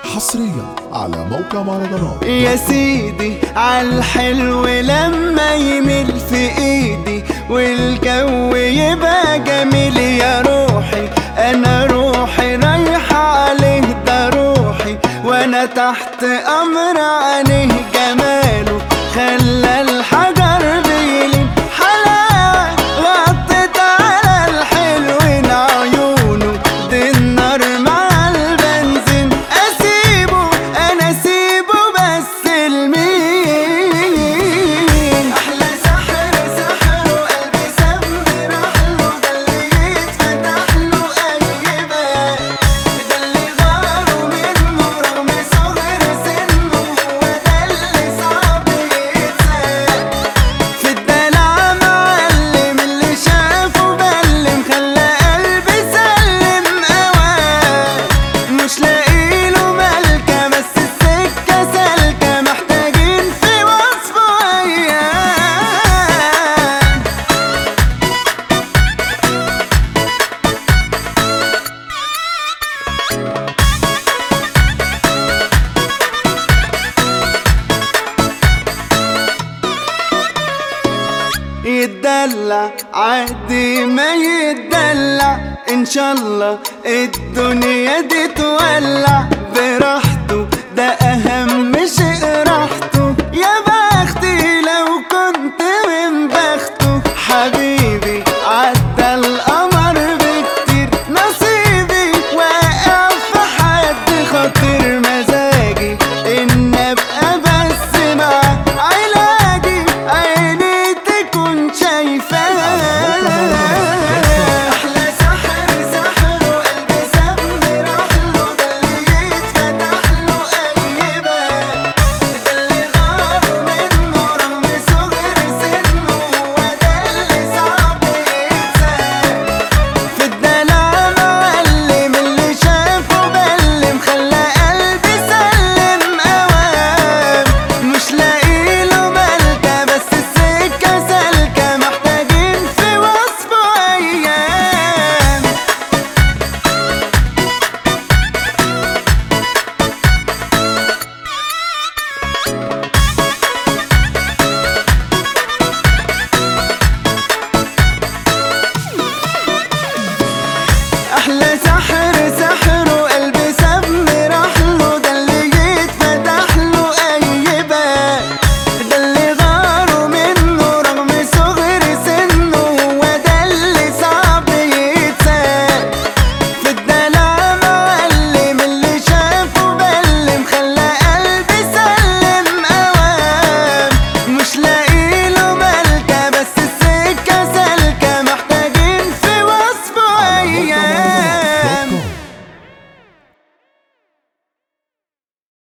حصريا على موقع مهرجانات يا سيدي عالحلو لما يميل في ايدي والجو يبقى جميل يا روحي انا روحي رايحة عليه ده روحي وانا تحت امر عليه جماله خلى الحجر بيلين حلاوة غطت على الحلوين عيونه دي النار مع البنزين اسيبه انا اسيبه بس المين احلى سحر سحر وقلبي سمر احلو ده اللي يتفتح له اي باب ده اللي غاره منه رغم صغر سنه هو ده اللي صعب يتساب في الدلع معلم اللي شافه بلم خلى قلبي سلم اوام مش لاقيله ملكة بس السكة سالكة محتاجين في وصفه ايام يتدلع عادي ما يتدلع ان شاء الله الدنيا دي تولع